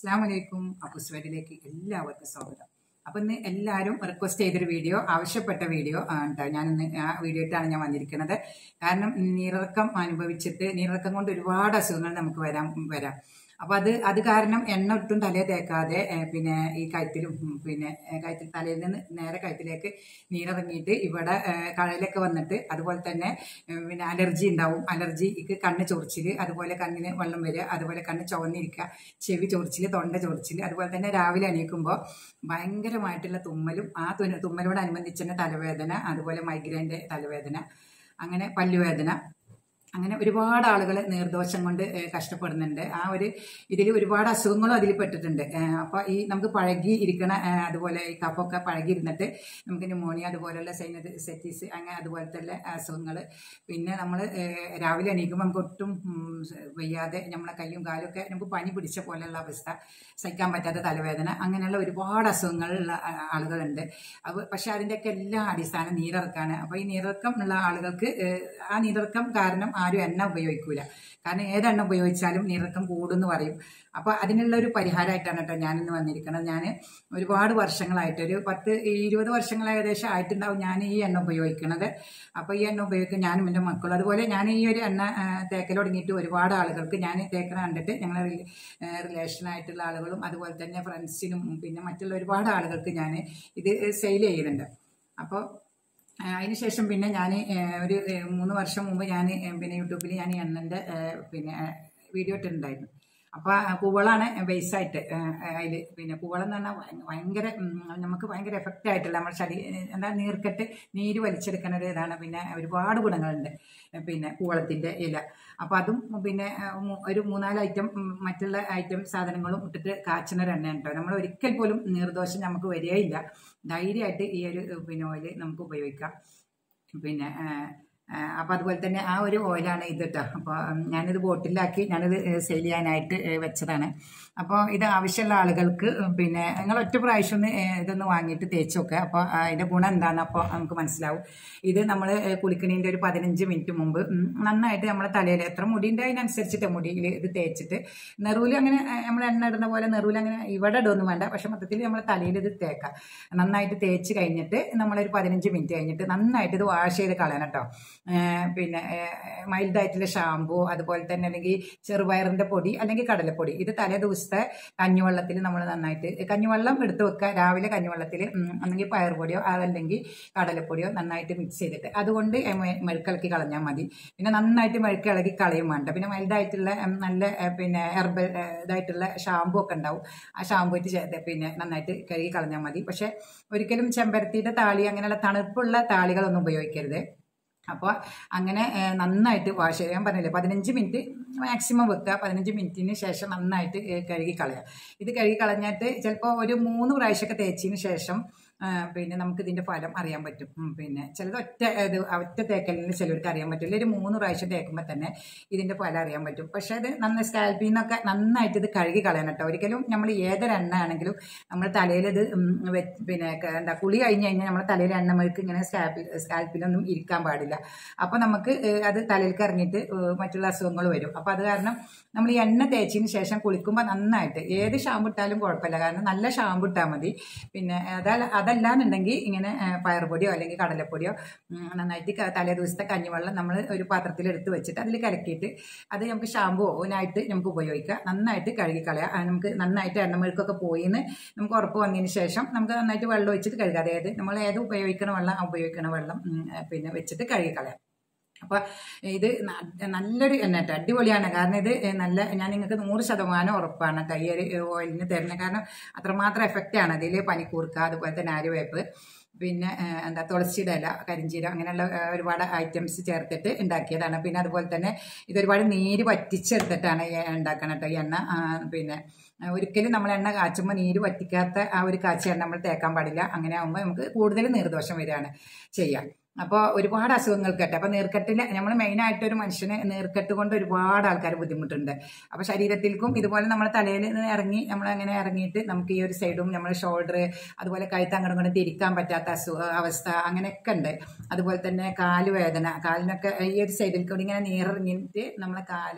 അസ്സാം വലൈക്കും അപ്പുസ്വരിലേക്ക് എല്ലാവർക്കും സ്വാഗതം അപ്പം ഇന്ന് എല്ലാവരും റിക്വസ്റ്റ് ചെയ്തൊരു വീഡിയോ ആവശ്യപ്പെട്ട വീഡിയോ ആണ് ട്ടോ. ഞാൻ ഇന്ന് ആ വീഡിയോ ഇട്ടാണ് ഞാൻ വന്നിരിക്കുന്നത് കാരണം നീരിറക്കം അനുഭവിച്ചിട്ട് നീരിറക്കം കൊണ്ട് ഒരുപാട് അസുഖങ്ങൾ നമുക്ക് വരാം വരാം അപ്പൊ അത് അത് കാരണം എണ്ണ ഒട്ടും തലയെ തേക്കാതെ ഏ, പിന്നെ ഈ കഴുത്തിലും ഉം, പിന്നെ ഏ, കഴുത്തിൽ തലയിൽ നിന്ന് നേരെ കഴുത്തിലേക്ക് നീരിറങ്ങിയിട്ട് ഇവിടെ ഏ, കഴലൊക്കെ വന്നിട്ട് അതുപോലെ തന്നെ ഏ, പിന്നെ അലർജി ഉണ്ടാവും അലർജിക്ക് കണ്ണ് ചൊറിച്ചില് അതുപോലെ കണ്ണിന് വെള്ളം വരിക അതുപോലെ കണ്ണ് ചുവന്നിരിക്കുക ചെവി ചൊറിച്ചില് തൊണ്ട ചൊറിച്ചില് അതുപോലെ തന്നെ രാവിലെ എണീക്കുമ്പോൾ ഭയങ്കരമായിട്ടുള്ള തുമ്മലും ആ തുന്ന- തുമ്മലോടനുബന്ധിച്ച് തന്നെ തലവേദന അതുപോലെ മൈഗ്രെയിൻ്റെ തലവേദന അങ്ങനെ പല്ലുവേദന അങ്ങനെ ഒരുപാട് ആളുകൾ നീർദോഷം കൊണ്ട് ഏഹ്, കഷ്ടപ്പെടുന്നുണ്ട് ആ ഒരു ഇതിൽ ഒരുപാട് അസുഖങ്ങളും അതിൽ പെട്ടിട്ടുണ്ട് ഏഹ്, അപ്പൊ ഈ നമുക്ക് പഴകി ഇരിക്കണ ഏഹ്, അതുപോലെ ഈ കഫമൊക്കെ പഴകി ഇരുന്നിട്ട് നമുക്ക് ന്യൂമോണിയ അതുപോലെയുള്ള സെറ്റീസ് അങ്ങനെ അതുപോലത്തെ അസുഖങ്ങൾ പിന്നെ നമ്മൾ രാവിലെ എണീക്കുമ്പോൾ നമുക്ക് ഒട്ടും ഉം, വയ്യാതെ നമ്മളെ കയ്യും കാലും ഒക്കെ നമുക്ക് പനി പിടിച്ച പോലെയുള്ള അവസ്ഥ സഹിക്കാൻ പറ്റാത്ത തലവേദന അങ്ങനെയുള്ള ഒരുപാട് അസുഖങ്ങളുള്ള ആ- ആളുകളുണ്ട് അപ്പോൾ പക്ഷെ അതിൻ്റെയൊക്കെ എല്ലാ അടിസ്ഥാനം നീരിറക്കാണ് അപ്പോൾ ഈ നീരിറക്കം ഉള്ള ആളുകൾക്ക് ഏഹ്, ആ നീരിറക്കം കാരണം ആരും എണ്ണ ഉപയോഗിക്കൂല കാരണം ഏതെണ്ണ ഉപയോഗിച്ചാലും നീരിറക്കം കൂടുമെന്ന് പറയും അപ്പോൾ അതിനുള്ള ഒരു പരിഹാരമായിട്ടാണ് കേട്ടോ ഞാനിന്ന് വന്നിരിക്കുന്നത് ഞാൻ ഒരുപാട് വർഷങ്ങളായിട്ട് ഒരു പത്ത് ഇരുപത് വർഷങ്ങൾ ഏകദേശം ആയിട്ടുണ്ടാവും ഞാൻ ഈ എണ്ണ ഉപയോഗിക്കുന്നത് അപ്പോൾ ഈ എണ്ണ ഉപയോഗിക്കും ഞാനും എൻ്റെ മക്കളും അതുപോലെ ഞാൻ ഈ ഒരു എണ്ണ ആ, തേക്കൽ തുടങ്ങിയിട്ട് ഒരുപാട് ആളുകൾക്ക് ഞാൻ തേക്കണ കണ്ടിട്ട് ഞങ്ങളെ റിലേഷനായിട്ടുള്ള ആളുകളും അതുപോലെ തന്നെ ഫ്രണ്ട്സിനും പിന്നെ മറ്റുള്ള ഒരുപാട് ആളുകൾക്ക് ഞാൻ ഇത് സെയിൽ ചെയ്യുന്നുണ്ട് അപ്പോൾ അതിനുശേഷം പിന്നെ ഞാൻ ഒരു ഏ, മൂന്ന് വർഷം മുമ്പ് ഞാൻ പിന്നെ യൂട്യൂബിൽ ഞാൻ ഈ എണ്ണൻ്റെ പിന്നെ വീഡിയോ ഇട്ടിട്ടുണ്ടായിരുന്നു അപ്പോൾ പൂവളാണ് ബേസായിട്ട് അതിൽ പിന്നെ പൂവളം എന്ന് പറഞ്ഞാൽ ഭയ- ഭയങ്കര ഉം, നമുക്ക് ഭയങ്കര എഫക്റ്റ് ആയിട്ടുള്ള നമ്മുടെ ശരീരം എന്താ നീർക്കെട്ട് നീര് വലിച്ചെടുക്കുന്ന ഒരു ഇതാണ് പിന്നെ ഒരുപാട് ഗുണങ്ങളുണ്ട് പിന്നെ പൂവളത്തിൻ്റെ ഇല അപ്പോൾ അതും പിന്നെ ആ, മൂ- ഒരു മൂന്നാല് ഐറ്റം ഉം, മറ്റുള്ള ഐറ്റം സാധനങ്ങളും ഇട്ടിട്ട് കാച്ചുന്ന ഒരു എണ്ണയാണ് കേട്ടോ നമ്മൾ ഒരിക്കൽ പോലും നീർദോഷം നമുക്ക് വരികയില്ല ധൈര്യമായിട്ട് ഈ ഒരു പിന്നെ ഓയിൽ നമുക്ക് ഉപയോഗിക്കാം പിന്നെ അപ്പം അതുപോലെ തന്നെ ആ ഒരു ഓയിലാണ് ഇത് കേട്ടോ അപ്പോൾ ഞാനിത് ബോട്ടിലാക്കി ഞാനിത് സെയിൽ ചെയ്യാനായിട്ട് ഏ, വെച്ചതാണ് അപ്പോൾ ഇത് ആവശ്യമുള്ള ആളുകൾക്ക് പിന്നെ നിങ്ങൾ ഒറ്റ പ്രാവശ്യം ഒന്ന് ഏ, ഇതൊന്ന് വാങ്ങിയിട്ട് തേച്ച് നോക്കുക അപ്പോൾ അതിൻ്റെ ഗുണം എന്താണെന്ന് അപ്പോൾ നമുക്ക് മനസ്സിലാവും ഇത് നമ്മൾ കുളിക്കണീൻ്റെ ഒരു പതിനഞ്ച് മിനിറ്റ് മുമ്പ് ഉം, നന്നായിട്ട് നമ്മളെ തലയിൽ എത്ര മുടിയുണ്ട് അതിനനുസരിച്ചിട്ട് മുടിയിൽ ഇത് തേച്ചിട്ട് നെറൂല് അങ്ങനെ നമ്മൾ എണ്ണ ഇടുന്ന പോലെ നെറൂല് അങ്ങനെ ഇവിടെ ഇടൊന്നും വേണ്ട പക്ഷെ മൊത്തത്തിൽ നമ്മളെ തലയിൽ ഇത് തേക്കാം നന്നായിട്ട് തേച്ച് കഴിഞ്ഞിട്ട് നമ്മളൊരു പതിനഞ്ച് മിനിറ്റ് കഴിഞ്ഞിട്ട് നന്നായിട്ട് ഇത് വാഷ് ചെയ്ത് കളയണം കേട്ടോ പിന്നെ മൈൽഡായിട്ടുള്ള ഷാമ്പു അതുപോലെ തന്നെ അല്ലെങ്കിൽ ചെറുപയറിൻ്റെ പൊടി അല്ലെങ്കിൽ കടലപ്പൊടി ഇത് തലേ ദിവസത്തെ കഞ്ഞിവെള്ളത്തിൽ നമ്മൾ നന്നായിട്ട് കഞ്ഞിവെള്ളം എടുത്ത് വെക്കുക രാവിലെ കഞ്ഞിവെള്ളത്തിൽ ഒന്നെങ്കിൽ പയറുപൊടിയോ അതല്ലെങ്കിൽ കടലപ്പൊടിയോ നന്നായിട്ട് മിക്സ് ചെയ്തിട്ട് അതുകൊണ്ട് മെ- മെഴുക്കിളക്കി കളഞ്ഞാൽ മതി പിന്നെ നന്നായിട്ട് മെഴുക്കിളക്കി കളയും വേണ്ട പിന്നെ മൈൽഡായിട്ടുള്ള ഉം, നല്ല ഏ, പിന്നെ ഹെർബൽ ഏ, ഇതായിട്ടുള്ള ഷാമ്പു ഒക്കെ ഉണ്ടാവും ആ ഷാമ്പു ഇട്ട് ചേർത്ത് പിന്നെ നന്നായിട്ട് കഴുകി കളഞ്ഞാൽ മതി പക്ഷെ ഒരിക്കലും ചെമ്പരത്തിയുടെ താളി അങ്ങനെയുള്ള തണുപ്പുള്ള താളികളൊന്നും ഉപയോഗിക്കരുത് അപ്പോൾ അങ്ങനെ ഏ, നന്നായിട്ട് വാഷ് ചെയ്യാൻ പറഞ്ഞില്ലേ പതിനഞ്ച് മിനിറ്റ് മാക്സിമം വെക്കുക പതിനഞ്ച് മിനിറ്റിന് ശേഷം നന്നായിട്ട് ഏ, കഴുകി കളയുക ഇത് കഴുകി കളഞ്ഞിട്ട് ചിലപ്പോൾ ഒരു മൂന്ന് പ്രാവശ്യമൊക്കെ തേച്ചതിന് ശേഷം ആ, പിന്നെ നമുക്ക് ഇതിന്റെ ഫലം അറിയാൻ പറ്റും ഉം, പിന്നെ ചിലത് ഒറ്റ ഇത് ഒറ്റ തേക്കലിന് ചിലർക്ക് അറിയാൻ പറ്റില്ല ഒരു മൂന്ന് പ്രാവശ്യം തേക്കുമ്പോൾ തന്നെ ഇതിന്റെ ഫലം അറിയാൻ പറ്റും പക്ഷെ അത് നന്ന സ്കാൽപ്പിൽ നിന്നൊക്കെ നന്നായിട്ട് ഇത് കഴുകി കളയണം കേട്ടോ ഒരിക്കലും നമ്മൾ ഏതൊരു എണ്ണ ആണെങ്കിലും നമ്മൾ തലയിൽ ഇത് ഉം, വെ- പിന്നെ ക- എന്താ കുളി കഴിഞ്ഞ് കഴിഞ്ഞാൽ നമ്മുടെ തലയിൽ എണ്ണ മെഴുക്ക് ഇങ്ങനെ സ്കാൽപ്പിൽ സ്കാൽപ്പിലൊന്നും ഇരിക്കാൻ പാടില്ല അപ്പോൾ നമുക്ക് ഏഹ്, അത് തലയിലേക്ക് ഇറങ്ങിയിട്ട് ഏഹ്, മറ്റുള്ള അസുഖങ്ങൾ വരും അപ്പോൾ അത് കാരണം നമ്മൾ ഈ എണ്ണ തേച്ചതിന് ശേഷം കുളിക്കുമ്പോൾ നന്നായിട്ട് ഏത് ഷാമ്പു ഇട്ടാലും കുഴപ്പമില്ല കാരണം നല്ല ഷാമ്പു ഇട്ടാൽ മതി പിന്നെ അതാ അതല്ലാന്നുണ്ടെങ്കിൽ ഇങ്ങനെ ഏഹ്, പയറുപൊടിയോ അല്ലെങ്കിൽ കടലപ്പൊടിയോ ഉം, നന്നായിട്ട് ക- തലേ ദിവസത്തെ കഞ്ഞിവെള്ളം നമ്മൾ ഒരു പാത്രത്തിൽ എടുത്ത് വെച്ചിട്ട് അതിൽ കലക്കിയിട്ട് അത് നമുക്ക് ഷാമ്പു ഓനായിട്ട് നമുക്ക് ഉപയോഗിക്കാം നന്നായിട്ട് കഴുകി കളയാം ആ, നമുക്ക് നന്നായിട്ട് എണ്ണമെഴുക്കൊക്കെ പോയിന്ന് നമുക്ക് ഉറപ്പ് വന്നതിന് ശേഷം നമുക്ക് നന്നായിട്ട് വെള്ളം ഒഴിച്ചിട്ട് കഴുകാം അതായത് നമ്മൾ ഏത് ഉപയോഗിക്കണ വെള്ളം ആ ഉപയോഗിക്കണ വെള്ളം ഉം, പിന്നെ വെച്ചിട്ട് കഴുകി കളയാം അപ്പൊ ഇത് ന- നല്ലൊരു എണ്ണ കേട്ടോ അടിപൊളിയാണ് കാരണം ഇത് നല്ല ഞാൻ നിങ്ങൾക്ക് നൂറ് ശതമാനം ഉറപ്പാണ് കേട്ടോ ഈ ഒരു ഓയിലിന് തരുന്നത് കാരണം അത്രമാത്രം എഫക്റ്റ് ആണ് അതിൽ പനിക്കൂർക്ക അതുപോലെ തന്നെ ആര്യവേപ്പ് പിന്നെ ആ, എന്താ തുളസിയുടെ ഇല കരിഞ്ചീരം അങ്ങനെയുള്ള ആ, ഒരുപാട് ഐറ്റംസ് ചേർത്തിട്ട് ഉണ്ടാക്കിയതാണ് പിന്നെ അതുപോലെ തന്നെ ഇത് ഒരുപാട് നീര് വറ്റിച്ചെടുത്തിട്ടാണ് ഈ ഉണ്ടാക്കണം കേട്ടോ ഈ എണ്ണ ആ, പിന്നെ ആ, ഒരിക്കലും നമ്മൾ എണ്ണ കാച്ചുമ്പോൾ നീര് വറ്റിക്കാത്ത ആ ഒരു കാച്ചിയ എണ്ണ നമ്മൾ തേക്കാൻ പാടില്ല അങ്ങനെ ആകുമ്പോൾ നമുക്ക് കൂടുതൽ നീർദോഷം വരികയാണ് ചെയ്യാം അപ്പോൾ ഒരുപാട് അസുഖങ്ങൾക്ക് കേട്ടോ അപ്പോൾ നീർക്കെട്ടിൽ നമ്മൾ മെയിനായിട്ട് ഒരു മനുഷ്യന് നീർക്കെട്ട് കൊണ്ട് ഒരുപാട് ആൾക്കാർ ബുദ്ധിമുട്ടുണ്ട് അപ്പോൾ ശരീരത്തിൽക്കും ഇതുപോലെ നമ്മുടെ തലയിൽ നിന്ന് ഇറങ്ങി നമ്മൾ അങ്ങനെ ഇറങ്ങിയിട്ട് നമുക്ക് ഈ ഒരു സൈഡും നമ്മുടെ ഷോൾഡർ അതുപോലെ കഴുത്ത് അങ്ങോട്ടും ഇങ്ങോട്ടും തിരിക്കാൻ പറ്റാത്ത അസുഖ അവസ്ഥ അങ്ങനെയൊക്കെ ഉണ്ട് അതുപോലെ തന്നെ കാല് വേദന കാലിനൊക്കെ ഈ ഒരു സൈഡിൽ കൂടി ഇങ്ങനെ നീറിറങ്ങിയിട്ട് നമ്മളെ കാല്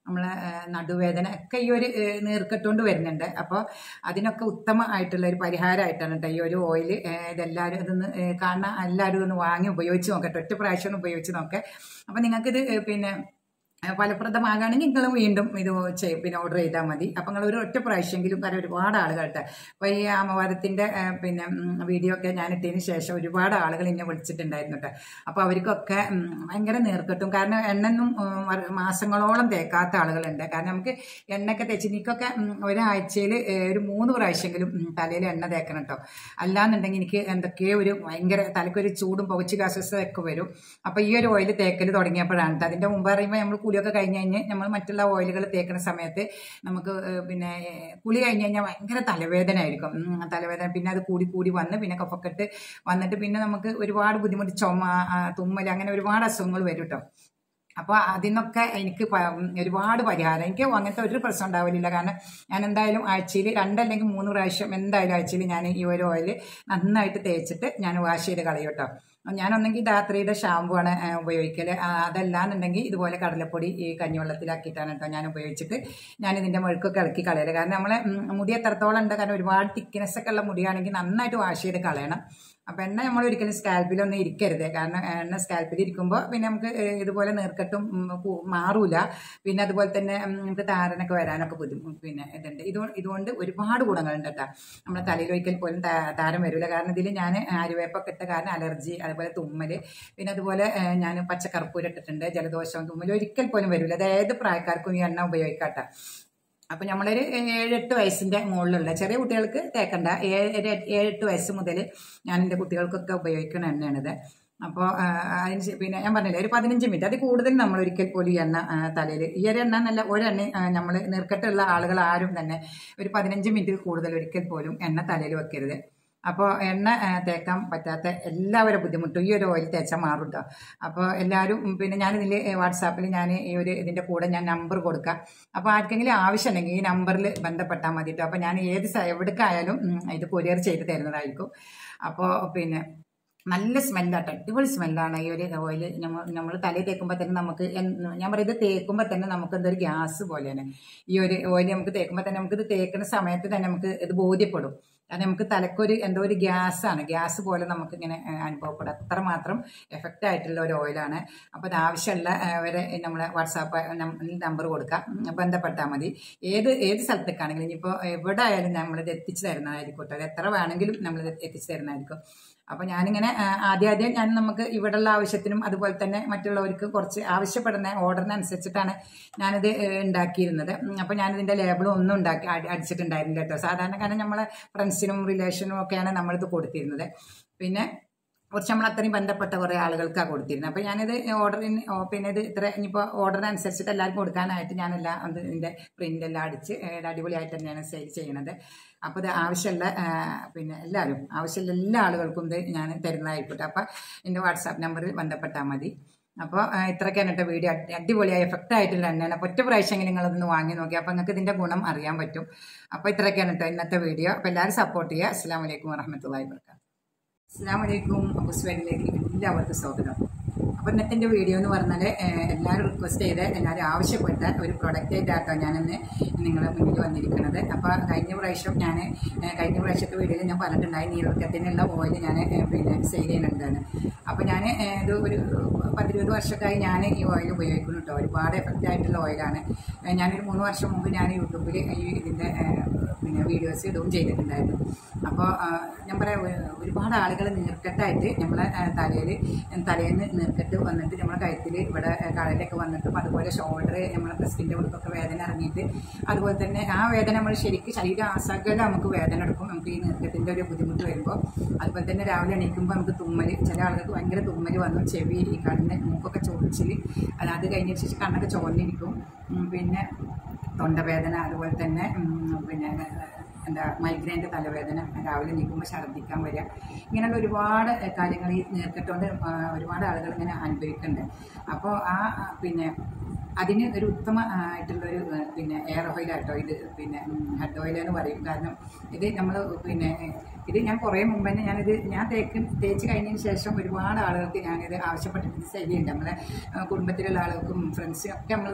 നമ്മളെ ആ, നടുവേദന ഒക്കെ ഈ ഒരു ആ, നീർക്കെട്ടുകൊണ്ട് വരുന്നുണ്ട് അപ്പോൾ അതിനൊക്കെ ഉത്തമമായിട്ടുള്ള ഒരു പരിഹാരമായിട്ടാണ് കേട്ടോ ഈ ഒരു ഓയിൽ ഇതെല്ലാവരും ഇതൊന്ന് ആ, കാണുന്ന എല്ലാവരും ഒന്ന് വാങ്ങി ഉപയോഗിച്ച് നോക്കട്ടെ ഒറ്റ പ്രാവശ്യം ഒന്ന് ഉപയോഗിച്ച് നോക്കെ അപ്പോൾ നിങ്ങൾക്കിത് ആ, പിന്നെ ആ, ഫലപ്രദമാകുകയാണെങ്കിൽ നിങ്ങൾ വീണ്ടും ഇത് ചെയ്യും പിന്നെ ഓർഡർ ചെയ്താൽ മതി അപ്പം നിങ്ങൾ ഒരു ഒറ്റ പ്രാവശ്യമെങ്കിലും കാരണം ഒരുപാട് ആളുകളുണ്ട് അപ്പോൾ ഈ ആമവാദത്തിൻ്റെ പിന്നെ ഉം, വീഡിയോ ഒക്കെ ഞാൻ ഇട്ടതിന് ശേഷം ഒരുപാട് ആളുകൾ എന്നെ വിളിച്ചിട്ടുണ്ടായിരുന്നു കേട്ടോ അപ്പോൾ അവർക്കൊക്കെ ഉം, ഭയങ്കര നീർക്കെട്ടും കാരണം എണ്ണൊന്നും ഉം, വർ- മാസങ്ങളോളം തേക്കാത്ത ആളുകളുണ്ട് കാരണം നമുക്ക് എണ്ണയൊക്കെ തേച്ച് എനിക്കൊക്കെ ഉം, ഒരാഴ്ചയിൽ ഒരു മൂന്ന് പ്രാവശ്യമെങ്കിലും ഉം, തലയിൽ എണ്ണ തേക്കണം കേട്ടോ അല്ലാന്നുണ്ടെങ്കിൽ എനിക്ക് എന്തൊക്കെയോ ഒരു ഭയങ്കര തലക്കൊരു ചൂടും പുകച്ചിൽ അസ്വസ്ഥതയൊക്കെ വരും അപ്പോൾ ഈ ഒരു ഓയിൽ തേക്കൽ തുടങ്ങിയപ്പോഴാണ് ട്ടോ. അതിന്റെ മുമ്പ് പറയുമ്പോൾ നമ്മൾ കുളിയൊക്കെ കഴിഞ്ഞ് കഴിഞ്ഞ് നമ്മൾ മറ്റുള്ള ഓയിലുകൾ തേക്കുന്ന സമയത്ത് നമുക്ക് ഏഹ്, പിന്നെ ഏഹ്, കുളി കഴിഞ്ഞ് കഴിഞ്ഞാൽ ഭയങ്കര തലവേദന ആയിരിക്കും ഉം, തലവേദന പിന്നെ അത് കൂടി കൂടി വന്ന് പിന്നെ കഫക്കെട്ട് വന്നിട്ട് പിന്നെ നമുക്ക് ഒരുപാട് ബുദ്ധിമുട്ട് ചുമ ആ, തുമ്മൽ അങ്ങനെ ഒരുപാട് അസുഖങ്ങൾ വരും കേട്ടോ അപ്പോൾ അതിനൊക്കെ എനിക്ക് പ- ഒരുപാട് പരിഹാരം എനിക്ക് അങ്ങനത്തെ ഒരു പ്രശ്നം ഉണ്ടാവില്ല കാരണം ഞാൻ എന്തായാലും ആഴ്ചയിൽ രണ്ടല്ലെങ്കിൽ മൂന്ന് പ്രാവശ്യം എന്തായാലും ആഴ്ചയിൽ ഞാൻ ഈ ഒരു ഓയിൽ നന്നായിട്ട് തേച്ചിട്ട് ഞാൻ വാഷ് ചെയ്ത് കളയും കേട്ടോ ഞാനൊന്നെങ്കിൽ ധാത്രിയുടെ ഷാമ്പു ആണ് ആ, ഉപയോഗിക്കല് ആ, അതല്ലാന്നുണ്ടെങ്കിൽ ഇതുപോലെ കടലപ്പൊടി ഈ കഞ്ഞിവെള്ളത്തിലാക്കിയിട്ടാണ് കേട്ടോ ഞാൻ ഉപയോഗിച്ചിട്ട് ഞാൻ ഇതിന്റെ മുഴുക്കൊക്കെ ഇളക്കി കളയല് കാരണം നമ്മളെ ഉം, മുടി എത്രത്തോളം ഉണ്ട് കാരണം ഒരുപാട് തിക്നെസ് ഒക്കെ ഉള്ള മുടിയാണെങ്കിൽ നന്നായിട്ട് വാഷ് ചെയ്ത് കളയണം അപ്പൊ എണ്ണ നമ്മൾ ഒരിക്കലും സ്കാൽപ്പിലൊന്നും ഇരിക്കരുത് കാരണം എണ്ണ സ്കാൽപ്പിൽ ഇരിക്കുമ്പോൾ പിന്നെ നമുക്ക് ഏഹ്, ഇതുപോലെ നീർക്കെട്ടും ഉം, പു- മാറൂല പിന്നെ അതുപോലെ തന്നെ ഉം, നമുക്ക് താരനൊക്കെ വരാനൊക്കെ ബുദ്ധിമുട്ട് പിന്നെ ഇതുണ്ട് ഇത് ഇതുകൊണ്ട് ഒരുപാട് ഗുണങ്ങളുണ്ട് കേട്ടോ നമ്മുടെ തലയിൽ ഒരിക്കൽ പോലും താ- താരം വരില്ല കാരണം ഇതിൽ ഞാൻ ആര്യവേപ്പൊക്കെ ഇട്ട കാരണം അലർജി അതുപോലെ തുമ്മല് പിന്നെ അതുപോലെ ഞാൻ പച്ചക്കർപ്പൂരം ഇട്ടിട്ടുണ്ട് ജലദോഷം തുമ്മൽ ഒരിക്കൽ പോലും വരില്ല അത് ഏത് പ്രായക്കാർക്കും ഈ എണ്ണ ഉപയോഗിക്കാട്ടോ അപ്പൊ നമ്മളൊരു ഏഴെട്ട് വയസ്സിന്റെ മുകളിലുള്ള ചെറിയ കുട്ടികൾക്ക് തേക്കണ്ട ഏഴ് ഏഴെട്ട് വയസ്സ് മുതൽ ഞാൻ എൻ്റെ കുട്ടികൾക്കൊക്കെ ഉപയോഗിക്കുന്ന എണ്ണയാണിത് അപ്പോൾ അതിന് ശേ- പിന്നെ ഞാൻ പറഞ്ഞില്ലേ ഒരു പതിനഞ്ച് മിനിറ്റ് അത് കൂടുതൽ നമ്മൾ ഒരിക്കൽ പോലും ഈ എണ്ണ തലയിൽ ഈ ഒരു എണ്ണ എന്നല്ല ഒരെണ്ണ നമ്മൾ നീർക്കെട്ടുള്ള ആളുകൾ ആരും തന്നെ ഒരു പതിനഞ്ച് മിനിറ്റിൽ കൂടുതൽ ഒരിക്കൽ പോലും എണ്ണ തലയിൽ വെക്കരുത് അപ്പോൾ എണ്ണ ആ, തേക്കാൻ പറ്റാത്ത എല്ലാവരും ബുദ്ധിമുട്ടും ഈ ഒരു ഓയിൽ തേച്ചാൽ മാറും കേട്ടോ അപ്പോൾ എല്ലാവരും ഉം, പിന്നെ ഞാനിതിൽ വാട്സാപ്പിൽ ഞാൻ ഈ ഒരു ഇതിൻ്റെ കൂടെ ഞാൻ നമ്പർ കൊടുക്കാം അപ്പോൾ ആർക്കെങ്കിലും ആവശ്യമുണ്ടെങ്കിൽ ഈ നമ്പറിൽ ബന്ധപ്പെട്ടാൽ മതി കേട്ടോ അപ്പോൾ ഞാൻ ഏത് സ- എവിടേക്കായാലും ഉം, ഇത് കൊറിയർ ചെയ്ത് തരുന്നതായിരിക്കും അപ്പോൾ പിന്നെ നല്ല സ്മെല്ലാട്ടോ അടിപൊളി സ്മെല്ലാണ് ഈ ഒരു ഓയിൽ നമ്മൾ നമ്മൾ തലയിൽ തേക്കുമ്പോൾ തന്നെ നമുക്ക് എൻ- ഞാൻ പറയുന്നത് തേക്കുമ്പോൾ തന്നെ നമുക്ക് എന്തൊരു ഗ്യാസ് പോലെയാണ് ഈ ഒരു ഓയിൽ നമുക്ക് തേക്കുമ്പോൾ തന്നെ നമുക്ക് ഇത് തേക്കുന്ന സമയത്ത് തന്നെ നമുക്ക് ഇത് ബോധ്യപ്പെടും കാരണം നമുക്ക് തലക്കൊരു എന്തോ ഒരു ഗ്യാസ് ആണ് ഗ്യാസ് പോലെ നമുക്ക് ഇങ്ങനെ ഏഹ്, അനുഭവപ്പെടും അത്രമാത്രം എഫക്റ്റ് ആയിട്ടുള്ള ഒരു ഓയിലാണ് അപ്പോൾ അത് ആവശ്യമുള്ള ഏഹ്, വരെ നമ്മളെ വാട്സാപ്പ് നമ്പർ കൊടുക്കാം ഉം, ബന്ധപ്പെട്ടാൽ മതി ഏത് ഏത് സ്ഥലത്തേക്കാണെങ്കിലും ഇനിയിപ്പോൾ എവിടെ ആയാലും നമ്മളിത് എത്തിച്ചു തരുന്നതായിരിക്കും കേട്ടോ അത് എത്ര വേണമെങ്കിലും നമ്മളിത് എത്തിച്ചു തരുന്നതായിരിക്കും അപ്പോൾ ഞാനിങ്ങനെ ആ, ആദ്യം ആദ്യം ഞാൻ നമുക്ക് ഇവിടെയുള്ള ആവശ്യത്തിനും അതുപോലെ തന്നെ മറ്റുള്ളവർക്ക് കുറച്ച് ആവശ്യപ്പെടുന്ന ഓർഡറിനനുസരിച്ചിട്ടാണ് ഞാനിത് ഏഹ്, ഉണ്ടാക്കിയിരുന്നത് അപ്പോൾ ഞാനിതിൻ്റെ ലേബിളും ഒന്നും ഉണ്ടാക്കി അടി- അടിച്ചിട്ടുണ്ടായിരുന്നില്ല കേട്ടോ സാധാരണ കാരണം നമ്മളെ ഫ്രണ്ട്സിനും റിലേഷനും ഒക്കെയാണ് നമ്മളിത് കൊടുത്തിരുന്നത് പിന്നെ കുറച്ച് നമ്മൾ അത്രയും ബന്ധപ്പെട്ട കുറേ ആളുകൾക്കാണ് കൊടുത്തിരുന്നത് അപ്പോൾ ഞാനിത് ഓർഡറിന് ഓ, പിന്നെ ഇത് ഇത്ര ഇനിയിപ്പോൾ ഓർഡറിനനുസരിച്ചിട്ട് എല്ലാവർക്കും കൊടുക്കാനായിട്ട് ഞാനെല്ലാം അത് ഇതിൻ്റെ പ്രിൻ്റ് എല്ലാം അടിച്ച് ഏഹ്, അടിപൊളിയായിട്ട് തന്നെയാണ് സെയിൽ ചെയ്യണത് അപ്പോൾ ഇത് ആവശ്യമുള്ള ആ, പിന്നെ എല്ലാവരും ആവശ്യമുള്ള എല്ലാ ആളുകൾക്കും ഇത് ഞാൻ തരുന്നതായിക്കോട്ടെ അപ്പോൾ എൻ്റെ വാട്സാപ്പ് നമ്പറിൽ ബന്ധപ്പെട്ടാൽ മതി അപ്പോൾ ഇത്രയൊക്കെയാണ് കേട്ടോ വീഡിയോ അടി- അടിപൊളിയായി എഫക്റ്റ് ആയിട്ടുള്ള എണ്ണയാണ് അപ്പോൾ ഒറ്റ പ്രാവശ്യമെങ്കിലും നിങ്ങളതൊന്ന് വാങ്ങി നോക്കി അപ്പോൾ നിങ്ങൾക്ക് ഇതിൻ്റെ ഗുണം അറിയാൻ പറ്റും അപ്പോൾ ഇത്രയൊക്കെയാണ് കേട്ടോ ഇന്നത്തെ വീഡിയോ അപ്പോൾ എല്ലാവരും സപ്പോർട്ട് ചെയ്യുക അസ്സാം വലൈക്കും വറഹമത്തല്ലാ വർക്കാത്തു അസ്സാം വലൈക്കും അബുസ്വരിലേക്ക് എല്ലാവർക്കും സ്വാഗതം അപ്പോൾ ഇന്നത്തെ എൻ്റെ വീഡിയോ എന്ന് പറഞ്ഞാൽ ഏഹ്, എല്ലാവരും റിക്വസ്റ്റ് ചെയ്ത് എല്ലാവരും ആവശ്യപ്പെട്ട ഒരു പ്രൊഡക്റ്റ് ആയിട്ടാട്ടോ ഞാനിന്ന് നിങ്ങളുടെ മുന്നിൽ വന്നിരിക്കുന്നത് അപ്പോൾ കഴിഞ്ഞ പ്രാവശ്യം ഞാൻ ഏഹ്, കഴിഞ്ഞ പ്രാവശ്യത്തെ വീഡിയോയിൽ ഞാൻ പറഞ്ഞിട്ടുണ്ടായി നീർക്കത്തിനുള്ള ഓയിൽ ഞാൻ ഏഹ്, പിന്നെ സെയിൽ ചെയ്യുന്നുണ്ടാണ് അപ്പോൾ ഞാൻ ഇത് ഒരു പത്തിരുപത് വർഷമൊക്കെയായി ഞാൻ ഈ ഓയിൽ ഉപയോഗിക്കുന്നു കേട്ടോ ഒരുപാട് എഫക്റ്റ് ആയിട്ടുള്ള ഓയിലാണ് ഏഹ്, ഞാനൊരു മൂന്ന് വർഷം മുമ്പ് ഞാൻ യൂട്യൂബിൽ ഈ ഇതിൻ്റെ ഏഹ്, പിന്നെ വീഡിയോസ് ഇടുകയും ചെയ്തിട്ടുണ്ടായിരുന്നു അപ്പോൾ ഞാൻ പറയാം ഒരു- ഒരുപാട് ആളുകൾ നീർക്കെട്ടായിട്ട് നമ്മളെ തലയിൽ തലയിൽ നിന്ന് നീർക്കെട്ട് വന്നിട്ട് നമ്മളെ കഴുത്തിൽ ഇവിടെ കാലിലൊക്കെ വന്നിട്ടും അതുപോലെ ഷോൾഡർ നമ്മളെ ബ്രസ്റ്റിൻ്റെ ഉടുപ്പൊക്കെ വേദന ഇറങ്ങിയിട്ട് അതുപോലെ തന്നെ ആ വേദന നമ്മൾ ശരിക്കും ശരീരം ആസാക്കല നമുക്ക് വേദന എടുക്കും നമുക്ക് ഈ നീർക്കെട്ടിൻ്റെ ഒരു ബുദ്ധിമുട്ട് വരുമ്പോൾ അതുപോലെ തന്നെ രാവിലെ എണീക്കുമ്പോൾ നമുക്ക് തുമ്മൽ ചില ആളുകൾക്ക് ഭയങ്കര തുമ്മൽ വന്നു ചെവി ഈ കണ്ണ് മൂക്കൊക്കെ ചൊറിച്ചിൽ അത് അത് കഴിഞ്ഞതിന് ശേഷം കണ്ണൊക്കെ ചോർന്നിരിക്കും ഉം, പിന്നെ തൊണ്ടവേദന അതുപോലെ തന്നെ ഉം, പിന്നെ എന്താ മൈഗ്രെയിൻ്റെ തലവേദന രാവിലെ നിൽക്കുമ്പോൾ ഛർദ്ദിക്കാൻ വരിക ഇങ്ങനെയുള്ള ഒരുപാട് കാര്യങ്ങൾ ഈ നീർക്കെട്ടുകൊണ്ട് ആ, ഒരുപാട് ആളുകൾ ഇങ്ങനെ അനുഭവിക്കുന്നുണ്ട് അപ്പോൾ ആ ആ, പിന്നെ അതിന് ഒരു ഉത്തമ ആ, ആയിട്ടുള്ളൊരു ആ, പിന്നെ എയർ ഓയിലാട്ടോ ഇത് പിന്നെ ഹെഡ് ഓയിൽ എന്ന് പറയും കാരണം ഇത് നമ്മൾ പിന്നെ ഇത് ഞാൻ കുറേ മുമ്പ് തന്നെ ഞാനിത് ഞാൻ തേക്ക് തേച്ച് കഴിഞ്ഞതിന് ശേഷം ഒരുപാട് ആളുകൾക്ക് ഞാനിത് ആവശ്യപ്പെട്ടിട്ട് സെയിൽ ചെയ്യുന്നുണ്ട് നമ്മളെ ആ, കുടുംബത്തിലുള്ള ആളുകൾക്കും ഫ്രണ്ട്സിനും ഒക്കെ നമ്മളിത്